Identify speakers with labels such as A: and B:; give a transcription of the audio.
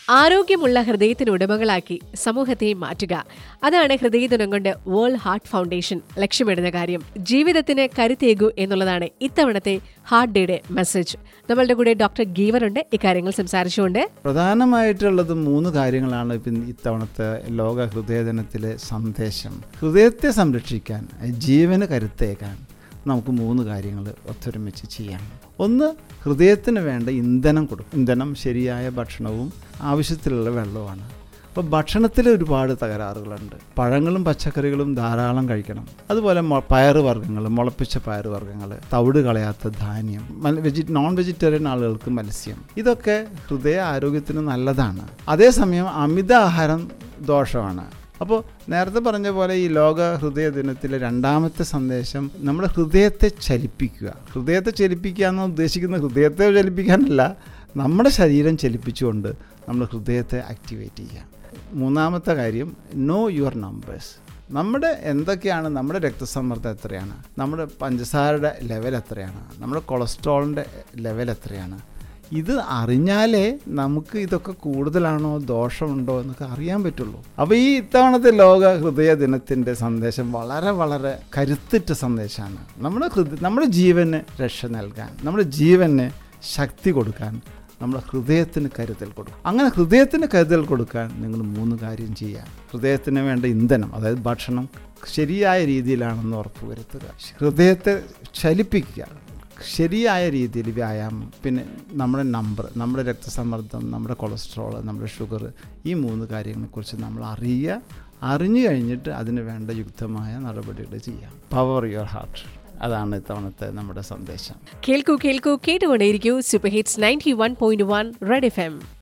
A: ആരോഗ്യമുള്ള ഹൃദയത്തിന് ഉടമകളാക്കി സമൂഹത്തെ മാറ്റുക അതാണ് ഹൃദയദിനം കൊണ്ട് വേൾഡ് ഹാർട്ട് ഫൗണ്ടേഷൻ ലക്ഷ്യമിടുന്ന കാര്യം ജീവിതത്തിന് കരുത്തേകൂ എന്നുള്ളതാണ് ഇത്തവണത്തെ ഹാർട്ട് ഡേയുടെ മെസ്സേജ് നമ്മളുടെ കൂടെ ഡോക്ടർ ഗീവറുണ്ട് ഇക്കാര്യങ്ങൾ സംസാരിച്ചുകൊണ്ട്
B: പ്രധാനമായിട്ടുള്ളത് മൂന്ന് കാര്യങ്ങളാണ് ഇപ്പം ഇത്തവണത്തെ ലോക ഹൃദയദിനത്തിലെ സന്ദേശം ഹൃദയത്തെ സംരക്ഷിക്കാൻ ജീവന് കരുത്തേക്കാൻ നമുക്ക് മൂന്ന് കാര്യങ്ങൾ ഒത്തൊരുമിച്ച് ചെയ്യാം ഒന്ന് ഹൃദയത്തിന് വേണ്ട ഇന്ധനം കൊടുക്കും ഇന്ധനം ശരിയായ ഭക്ഷണവും ആവശ്യത്തിലുള്ള വെള്ളവുമാണ് അപ്പോൾ ഭക്ഷണത്തിൽ ഒരുപാട് തകരാറുകളുണ്ട് പഴങ്ങളും പച്ചക്കറികളും ധാരാളം കഴിക്കണം അതുപോലെ മൊ- പയറ് വർഗ്ഗങ്ങൾ മുളപ്പിച്ച പയറ് വർഗ്ഗങ്ങൾ തവിട് കളയാത്ത ധാന്യം മൽ- വെജി നോൺ വെജിറ്റേറിയൻ ആളുകൾക്ക് മത്സ്യം ഇതൊക്കെ ഹൃദയ ആരോഗ്യത്തിന് നല്ലതാണ് അതേസമയം അമിത ആഹാരം ദോഷമാണ് അപ്പോൾ നേരത്തെ പറഞ്ഞ പോലെ ഈ ലോക ഹൃദയ ദിനത്തിലെ രണ്ടാമത്തെ സന്ദേശം നമ്മുടെ ഹൃദയത്തെ ചലിപ്പിക്കുക ഹൃദയത്തെ ചലിപ്പിക്കുക എന്ന് ഉദ്ദേശിക്കുന്ന ഹൃദയത്തെ ചലിപ്പിക്കാനല്ല നമ്മുടെ ശരീരം ചലിപ്പിച്ചുകൊണ്ട് നമ്മൾ ഹൃദയത്തെ ആക്ടിവേറ്റ് ചെയ്യുക മൂന്നാമത്തെ കാര്യം നോ യുവർ നമ്പേഴ്സ് നമ്മുടെ എന്തൊക്കെയാണ് നമ്മുടെ രക്തസമ്മർദ്ദം എത്രയാണ് നമ്മുടെ പഞ്ചസാരയുടെ ലെവൽ എത്രയാണ് നമ്മുടെ കൊളസ്ട്രോളിൻ്റെ ലെവൽ എത്രയാണ് ഇത് അറിഞ്ഞാലേ നമുക്ക് ഇതൊക്കെ കൂടുതലാണോ ദോഷമുണ്ടോ എന്നൊക്കെ അറിയാൻ പറ്റുള്ളൂ അപ്പോൾ ഈ ഇത്തവണത്തെ ലോക ഹൃദയ ദിനത്തിൻ്റെ സന്ദേശം വളരെ വളരെ കരുത്തുറ്റ സന്ദേശമാണ് നമ്മുടെ ഹൃദയ നമ്മുടെ ജീവന് രക്ഷ നൽകാൻ നമ്മുടെ ജീവന് ശക്തി കൊടുക്കാൻ നമ്മുടെ ഹൃദയത്തിന് കരുതൽ കൊടുക്കും അങ്ങനെ ഹൃദയത്തിന് കരുതൽ കൊടുക്കാൻ നിങ്ങൾ മൂന്ന് കാര്യം ചെയ്യുക ഹൃദയത്തിന് വേണ്ട ഇന്ധനം അതായത് ഭക്ഷണം ശരിയായ രീതിയിലാണെന്ന് ഉറപ്പുവരുത്തുക ഹൃദയത്തെ ചലിപ്പിക്കുക ശരിയായ രീതിയിൽ വ്യായാമം പിന്നെ നമ്മുടെ നമ്പർ നമ്മുടെ രക്തസമ്മർദ്ദം നമ്മുടെ കൊളസ്ട്രോൾ നമ്മുടെ ഷുഗർ ഈ മൂന്ന് കാര്യങ്ങളെക്കുറിച്ച് നമ്മൾ അറിയുക അറിഞ്ഞു കഴിഞ്ഞിട്ട് അതിന് വേണ്ട യുക്തമായ നടപടികൾ ചെയ്യാം പവർ യുവർ ഹാർട്ട് അതാണ് ഇത്തവണത്തെ നമ്മുടെ സന്ദേശം
A: കേൾക്കൂ കേൾക്കൂ കേട്ടുകൊണ്ടേയിരിക്കൂ super hits ninety one point one red F M